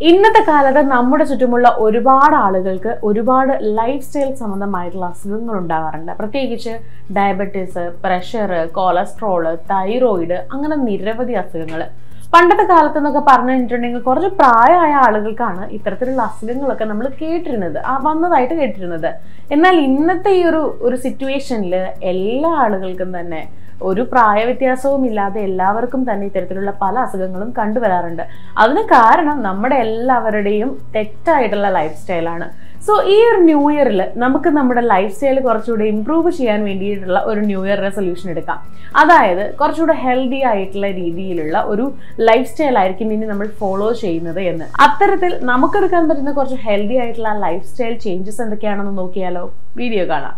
ഇന്നത്തെ കാലത്ത് നമ്മുടെ ചുറ്റുമുള്ള ഒരുപാട് ആളുകൾക്ക് ഒരുപാട് ലൈഫ് സ്റ്റൈൽ സംബന്ധമായിട്ടുള്ള അസുഖങ്ങൾ ഉണ്ടാകാറുണ്ട് പ്രത്യേകിച്ച് ഡയബറ്റീസ് പ്രഷർ കൊളസ്ട്രോള് തൈറോയിഡ് അങ്ങനെ നിരവധി അസുഖങ്ങൾ പണ്ടത്തെ കാലത്ത് എന്നൊക്കെ പറഞ്ഞു കഴിഞ്ഞിട്ടുണ്ടെങ്കിൽ കുറച്ച് പ്രായമായ ആളുകൾക്കാണ് ഇത്തരത്തിലുള്ള അസുഖങ്ങളൊക്കെ നമ്മൾ കേട്ടിരുന്നത് ആ വന്നതായിട്ട് കേട്ടിരുന്നത് എന്നാൽ ഇന്നത്തെ ഈ ഒരു ഒരു സിറ്റുവേഷനിൽ എല്ലാ ആളുകൾക്കും തന്നെ ഒരു പ്രായവ്യത്യാസവും ഇല്ലാതെ എല്ലാവർക്കും തന്നെ ഇത്തരത്തിലുള്ള പല അസുഖങ്ങളും കണ്ടുവരാറുണ്ട് അതിന് കാരണം നമ്മുടെ എല്ലാവരുടെയും തെറ്റായിട്ടുള്ള ലൈഫ് സ്റ്റൈലാണ് സോ ഈ ഒരു ന്യൂ ഇയറിൽ നമുക്ക് നമ്മുടെ ലൈഫ് സ്റ്റൈൽ കുറച്ചുകൂടി ഇമ്പ്രൂവ് ചെയ്യാൻ വേണ്ടിയിട്ടുള്ള ഒരു ന്യൂ ഇയർ റെസൊല്യൂഷൻ എടുക്കാം അതായത് കുറച്ചുകൂടെ ഹെൽത്തി ആയിട്ടുള്ള രീതിയിലുള്ള ഒരു ലൈഫ് സ്റ്റൈൽ ആയിരിക്കും ഇനി നമ്മൾ ഫോളോ ചെയ്യുന്നത് എന്ന് അത്തരത്തിൽ നമുക്കെടുക്കാൻ പറ്റുന്ന കുറച്ച് ഹെൽത്തി ആയിട്ടുള്ള ലൈഫ് സ്റ്റൈൽ ചേഞ്ചസ് എന്തൊക്കെയാണെന്ന് നോക്കിയാലോ വീഡിയോ കാണാം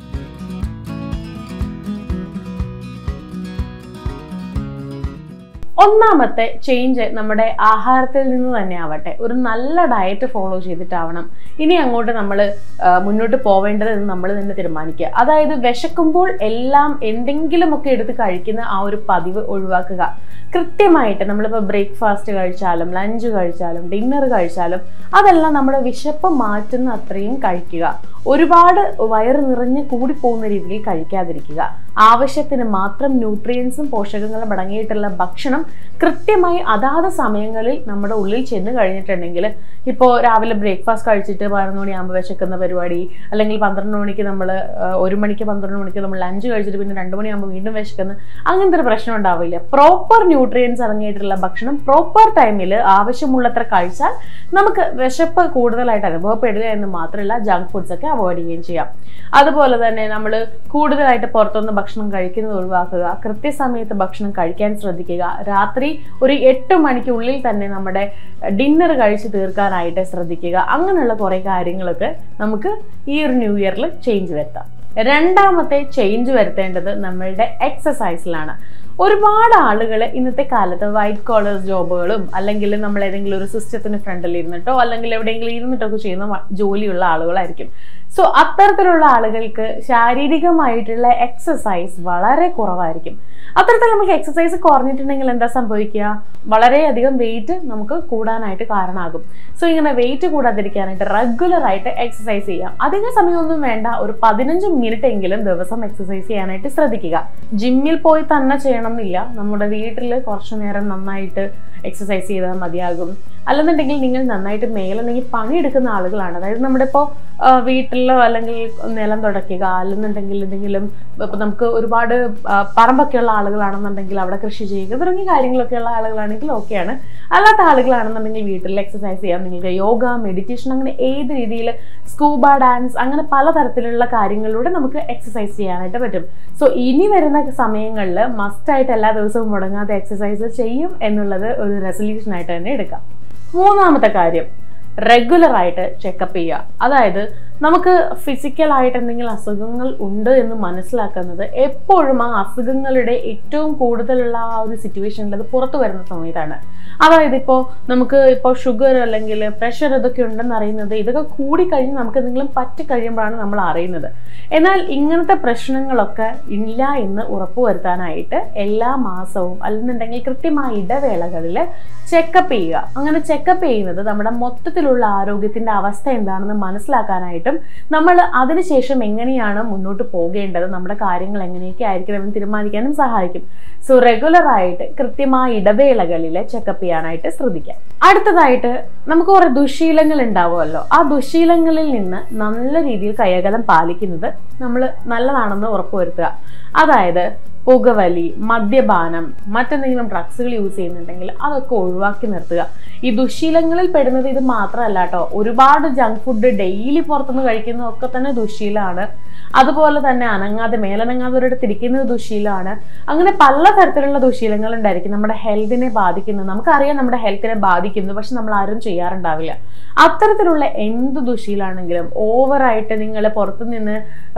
ഒന്നാമത്തെ ചേഞ്ച് നമ്മുടെ ആഹാരത്തിൽ നിന്ന് തന്നെ ആവട്ടെ ഒരു നല്ല ഡയറ്റ് ഫോളോ ചെയ്തിട്ടാവണം ഇനി അങ്ങോട്ട് നമ്മൾ മുന്നോട്ട് പോവേണ്ടത് എന്ന് നമ്മൾ തന്നെ തീരുമാനിക്കുക അതായത് വിശക്കുമ്പോൾ എല്ലാം എന്തെങ്കിലുമൊക്കെ എടുത്ത് കഴിക്കുന്ന ആ ഒരു പതിവ് ഒഴിവാക്കുക കൃത്യമായിട്ട് നമ്മളിപ്പോൾ ബ്രേക്ക്ഫാസ്റ്റ് കഴിച്ചാലും ലഞ്ച് കഴിച്ചാലും ഡിന്നർ കഴിച്ചാലും അതെല്ലാം നമ്മുടെ വിശപ്പ് മാറ്റുന്ന അത്രയും കഴിക്കുക ഒരുപാട് വയറ് നിറഞ്ഞ് കൂടിപ്പോകുന്ന രീതിയിൽ കഴിക്കാതിരിക്കുക ആവശ്യത്തിന് മാത്രം ന്യൂട്രിയൻസും പോഷകങ്ങളും അടങ്ങിയിട്ടുള്ള ഭക്ഷണം കൃത്യമായി അതാത് സമയങ്ങളിൽ നമ്മുടെ ഉള്ളിൽ ചെന്ന് കഴിഞ്ഞിട്ടുണ്ടെങ്കിൽ ഇപ്പോൾ രാവിലെ ബ്രേക്ക്ഫാസ്റ്റ് കഴിച്ചിട്ട് പതിനൊന്ന് മണിയാകുമ്പോൾ വിശക്കുന്ന പരിപാടി അല്ലെങ്കിൽ പന്ത്രണ്ട് മണിക്ക് നമ്മൾ ഒരു മണിക്ക് പന്ത്രണ്ട് മണിക്ക് നമ്മൾ ലഞ്ച് കഴിച്ചിട്ട് പിന്നെ രണ്ട് മണിയാകുമ്പോൾ വീണ്ടും വിശക്കുന്ന അങ്ങനത്തെ ഒരു പ്രശ്നം ഉണ്ടാവില്ല പ്രോപ്പർ ന്യൂട്രിയൻസ് അടങ്ങിയിട്ടുള്ള ഭക്ഷണം പ്രോപ്പർ ടൈമിൽ ആവശ്യമുള്ളത്ര കഴിച്ചാൽ നമുക്ക് വിശപ്പ് കൂടുതലായിട്ട് അനുഭവപ്പെടുക എന്ന് മാത്രമല്ല ജങ്ക് ഫുഡ്സ് ഒക്കെ അവോയ്ഡ് ചെയ്യുകയും ചെയ്യാം അതുപോലെ തന്നെ നമ്മൾ കൂടുതലായിട്ട് പുറത്തുനിന്ന് ഭക്ഷണം കഴിക്കുന്നത് ഒഴിവാക്കുക കൃത്യസമയത്ത് ഭക്ഷണം കഴിക്കാൻ ശ്രദ്ധിക്കുക രാത്രി ഒരു എട്ട് മണിക്കുള്ളിൽ തന്നെ നമ്മുടെ ഡിന്നർ കഴിച്ച് തീർക്കാനായിട്ട് ശ്രദ്ധിക്കുക അങ്ങനെയുള്ള കുറേ കാര്യങ്ങളൊക്കെ നമുക്ക് ഈ ഒരു ന്യൂ ഇയറിൽ ചേഞ്ച് വരുത്താം രണ്ടാമത്തെ ചേഞ്ച് വരുത്തേണ്ടത് നമ്മളുടെ എക്സസൈസിലാണ് ഒരുപാട് ആളുകൾ ഇന്നത്തെ കാലത്ത് വൈറ്റ് കോളേഴ്സ് ജോബുകളും അല്ലെങ്കിൽ നമ്മൾ ഏതെങ്കിലും ഒരു സിസ്റ്റത്തിന് ഫ്രണ്ടിൽ ഇരുന്നിട്ടോ അല്ലെങ്കിൽ എവിടെയെങ്കിലും ഇരുന്നിട്ടൊക്കെ ചെയ്യുന്ന ജോലിയുള്ള ആളുകളായിരിക്കും സോ അത്തരത്തിലുള്ള ആളുകൾക്ക് ശാരീരികമായിട്ടുള്ള എക്സസൈസ് വളരെ കുറവായിരിക്കും അത്തരത്തിൽ നമുക്ക് എക്സസൈസ് കുറഞ്ഞിട്ടുണ്ടെങ്കിൽ എന്താ സംഭവിക്കുക വളരെയധികം വെയിറ്റ് നമുക്ക് കൂടാനായിട്ട് കാരണമാകും സോ ഇങ്ങനെ വെയിറ്റ് കൂടാതിരിക്കാനായിട്ട് റെഗുലർ ആയിട്ട് എക്സസൈസ് ചെയ്യാം അധിക സമയമൊന്നും വേണ്ട ഒരു പതിനഞ്ച് മിനിറ്റ് എങ്കിലും ദിവസം എക്സസൈസ് ചെയ്യാനായിട്ട് ശ്രദ്ധിക്കുക ജിമ്മിൽ പോയി തന്നെ ചെയ്യണം എന്നില്ല നമ്മുടെ വീട്ടിൽ കുറച്ചു നേരം നന്നായിട്ട് എക്സസൈസ് ചെയ്താൽ മതിയാകും അല്ലെന്നുണ്ടെങ്കിൽ നിങ്ങൾ നന്നായിട്ട് മേലെന്തെങ്കിൽ പണിയെടുക്കുന്ന ആളുകളാണ് അതായത് നമ്മുടെ ഇപ്പോൾ വീട്ടിലോ അല്ലെങ്കിൽ നിലം തുടയ്ക്കുക അല്ലെന്നുണ്ടെങ്കിൽ എന്തെങ്കിലും ഇപ്പം നമുക്ക് ഒരുപാട് പറമ്പൊക്കെയുള്ള ആളുകളാണെന്നുണ്ടെങ്കിൽ അവിടെ കൃഷി ചെയ്യുക തുടങ്ങിയ കാര്യങ്ങളൊക്കെയുള്ള ആളുകളാണെങ്കിൽ ഓക്കെയാണ് അല്ലാത്ത ആളുകളാണെന്നുണ്ടെങ്കിൽ വീട്ടിൽ എക്സസൈസ് ചെയ്യാം നിങ്ങൾക്ക് യോഗ മെഡിറ്റേഷൻ അങ്ങനെ ഏത് രീതിയിൽ സ്കൂബ ഡാൻസ് അങ്ങനെ പലതരത്തിലുള്ള കാര്യങ്ങളിലൂടെ നമുക്ക് എക്സസൈസ് ചെയ്യാനായിട്ട് പറ്റും സോ ഇനി വരുന്ന സമയങ്ങളിൽ മസ്റ്റായിട്ട് എല്ലാ ദിവസവും മുടങ്ങാതെ എക്സസൈസ് ചെയ്യും എന്നുള്ളത് ഒരു റെസൊല്യൂഷൻ ആയിട്ട് തന്നെ എടുക്കാം മൂന്നാമത്തെ കാര്യം റെഗുലർ ആയിട്ട് ചെക്കപ്പ് ചെയ്യുക അതായത് നമുക്ക് ഫിസിക്കലായിട്ട് എന്തെങ്കിലും അസുഖങ്ങൾ ഉണ്ട് എന്ന് മനസ്സിലാക്കുന്നത് എപ്പോഴും ആ അസുഖങ്ങളുടെ ഏറ്റവും കൂടുതലുള്ള ആ ഒരു സിറ്റുവേഷനിൽ അത് പുറത്തു വരുന്ന സമയത്താണ് അതായത് ഇപ്പോൾ നമുക്ക് ഇപ്പോൾ ഷുഗർ അല്ലെങ്കിൽ പ്രഷർ ഇതൊക്കെ ഉണ്ടെന്ന് അറിയുന്നത് ഇതൊക്കെ കൂടിക്കഴിഞ്ഞ് നമുക്ക് എന്തെങ്കിലും പറ്റി കഴിയുമ്പോഴാണ് നമ്മൾ അറിയുന്നത് എന്നാൽ ഇങ്ങനത്തെ പ്രശ്നങ്ങളൊക്കെ ഇല്ല എന്ന് ഉറപ്പുവരുത്താനായിട്ട് എല്ലാ മാസവും അല്ലെന്നുണ്ടെങ്കിൽ കൃത്യമായ ഇടവേളകളിൽ ചെക്കപ്പ് ചെയ്യുക അങ്ങനെ ചെക്കപ്പ് ചെയ്യുന്നത് നമ്മുടെ മൊത്തത്തിലുള്ള ആരോഗ്യത്തിന്റെ അവസ്ഥ എന്താണെന്ന് മനസ്സിലാക്കാനായിട്ടും നമ്മൾ അതിനുശേഷം എങ്ങനെയാണ് മുന്നോട്ട് പോകേണ്ടത് നമ്മുടെ കാര്യങ്ങൾ എങ്ങനെയൊക്കെ ആയിരിക്കണമെന്ന് തീരുമാനിക്കാനും സഹായിക്കും സോ റെഗുലർ ആയിട്ട് കൃത്യമായ ഇടവേളകളിൽ ചെക്കപ്പ് ചെയ്യാനായിട്ട് ശ്രദ്ധിക്കാം അടുത്തതായിട്ട് നമുക്ക് കുറെ ദുശീലങ്ങൾ ഉണ്ടാവുമല്ലോ ആ ദുശീലങ്ങളിൽ നിന്ന് നല്ല രീതിയിൽ കൈകലം പാലിക്കുന്നത് നമ്മൾ നല്ലതാണെന്ന് ഉറപ്പുവരുത്തുക അതായത് പുകവലി മദ്യപാനം മറ്റെന്തെങ്കിലും ഡ്രഗ്സുകൾ യൂസ് ചെയ്യുന്നുണ്ടെങ്കിൽ അതൊക്കെ ഒഴിവാക്കി നിർത്തുക ഈ ദുശീലങ്ങളിൽ പെടുന്നത് ഇത് മാത്രമല്ല കേട്ടോ ഒരുപാട് ജങ്ക് ഫുഡ് ഡെയിലി പുറത്തുനിന്ന് കഴിക്കുന്നതൊക്കെ തന്നെ ദുശീലമാണ് അതുപോലെ തന്നെ അനങ്ങാതെ മേലനങ്ങാതെ ഒരിടത്ത് ഇരിക്കുന്നത് ദുശീലമാണ് അങ്ങനെ പല തരത്തിലുള്ള ദുശീലങ്ങൾ ഉണ്ടായിരിക്കും നമ്മുടെ ഹെൽത്തിനെ ബാധിക്കുന്നു നമുക്കറിയാം നമ്മുടെ ഹെൽത്തിനെ ബാധിക്കുന്നു പക്ഷെ നമ്മൾ ആരും ചെയ്യാറുണ്ടാവില്ല അത്തരത്തിലുള്ള എന്ത് ദുശീലാണെങ്കിലും ഓവറായിട്ട് നിങ്ങൾ പുറത്തുനിന്ന്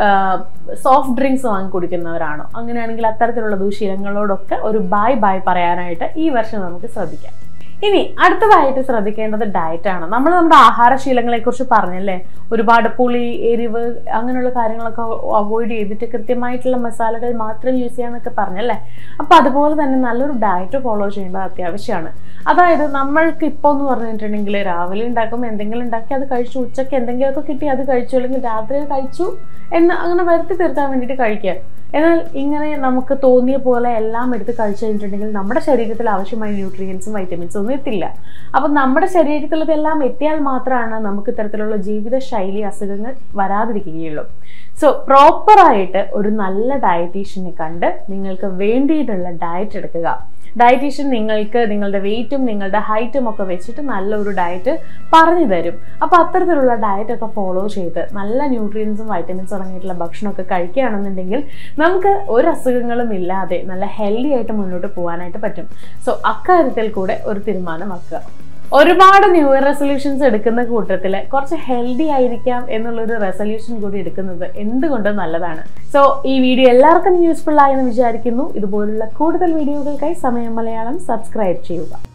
സോഫ്റ്റ് ഡ്രിങ്ക്സ് വാങ്ങി കുടിക്കുന്നവരാണോ അങ്ങനെയാണെങ്കിൽ അത്തരത്തിലുള്ള ദുശീലങ്ങളോടൊക്കെ ഒരു ബായ് ബായ് പറയാനായിട്ട് ഈ വർഷം നമുക്ക് ശ്രദ്ധിക്കാം ഇനി അടുത്തതായിട്ട് ശ്രദ്ധിക്കേണ്ടത് ഡയറ്റ് ആണ് നമ്മൾ നമ്മുടെ ആഹാരശീലങ്ങളെ കുറിച്ച് പറഞ്ഞല്ലേ ഒരുപാട് പുളി എരിവ് അങ്ങനെയുള്ള കാര്യങ്ങളൊക്കെ അവോയ്ഡ് ചെയ്തിട്ട് കൃത്യമായിട്ടുള്ള മസാലകൾ മാത്രം യൂസ് ചെയ്യാന്നൊക്കെ പറഞ്ഞല്ലേ അപ്പോൾ അതുപോലെ തന്നെ നല്ലൊരു ഡയറ്റ് ഫോളോ ചെയ്യേണ്ടത് അത്യാവശ്യമാണ് അതായത് നമ്മൾക്ക് ഇപ്പോൾ എന്ന് പറഞ്ഞിട്ടുണ്ടെങ്കിൽ രാവിലെ ഉണ്ടാക്കുമ്പോൾ എന്തെങ്കിലും ഉണ്ടാക്കി അത് കഴിച്ചു ഉച്ചയ്ക്ക് എന്തെങ്കിലുമൊക്കെ കിട്ടി അത് കഴിച്ചു അല്ലെങ്കിൽ രാത്രി കഴിച്ചു എന്ന് അങ്ങനെ വരുത്തി തീർക്കാൻ വേണ്ടിയിട്ട് കഴിക്കുക എന്നാൽ ഇങ്ങനെ നമുക്ക് തോന്നിയ പോലെ എല്ലാം എടുത്ത് കഴിച്ചു കഴിഞ്ഞിട്ടുണ്ടെങ്കിൽ നമ്മുടെ ശരീരത്തിൽ ആവശ്യമായ ന്യൂട്രിയൻസും വൈറ്റമിൻസും ഒന്നും എത്തില്ല അപ്പം നമ്മുടെ ശരീരത്തിൽ ഇതെല്ലാം എത്തിയാൽ മാത്രമാണ് നമുക്ക് ഇത്തരത്തിലുള്ള ജീവിത ശൈലി അസുഖങ്ങൾ വരാതിരിക്കുകയുള്ളൂ സോ പ്രോപ്പറായിട്ട് ഒരു നല്ല ഡയറ്റീഷ്യനെ കണ്ട് നിങ്ങൾക്ക് വേണ്ടിയിട്ടുള്ള ഡയറ്റ് എടുക്കുക ഡയറ്റീഷ്യൻ നിങ്ങൾക്ക് നിങ്ങളുടെ വെയിറ്റും നിങ്ങളുടെ ഹൈറ്റും ഒക്കെ വെച്ചിട്ട് നല്ലൊരു ഡയറ്റ് പറഞ്ഞു തരും അപ്പോൾ അത്തരത്തിലുള്ള ഡയറ്റ് ഒക്കെ ഫോളോ ചെയ്ത് നല്ല ന്യൂട്രിയൻസും വൈറ്റമിൻസും അടങ്ങിയിട്ടുള്ള ഭക്ഷണമൊക്കെ കഴിക്കുകയാണെന്നുണ്ടെങ്കിൽ നമുക്ക് ഒരു അസുഖങ്ങളും ഇല്ലാതെ നല്ല ഹെൽത്തി ആയിട്ട് മുന്നോട്ട് പോകാനായിട്ട് പറ്റും സോ അക്കാര്യത്തിൽ കൂടെ ഒരു തീരുമാനമാക്കുക ഒരുപാട് ന്യൂ ഇയർ റെസൊല്യൂഷൻസ് എടുക്കുന്ന കൂട്ടത്തിൽ കുറച്ച് ഹെൽത്തി ആയിരിക്കാം എന്നുള്ളൊരു റെസൊല്യൂഷൻ കൂടി എടുക്കുന്നത് എന്തുകൊണ്ടും നല്ലതാണ് സോ ഈ വീഡിയോ എല്ലാവർക്കും യൂസ്ഫുൾ ആയെന്ന് വിചാരിക്കുന്നു ഇതുപോലുള്ള കൂടുതൽ വീഡിയോകൾക്കായി സമയം മലയാളം സബ്സ്ക്രൈബ് ചെയ്യുക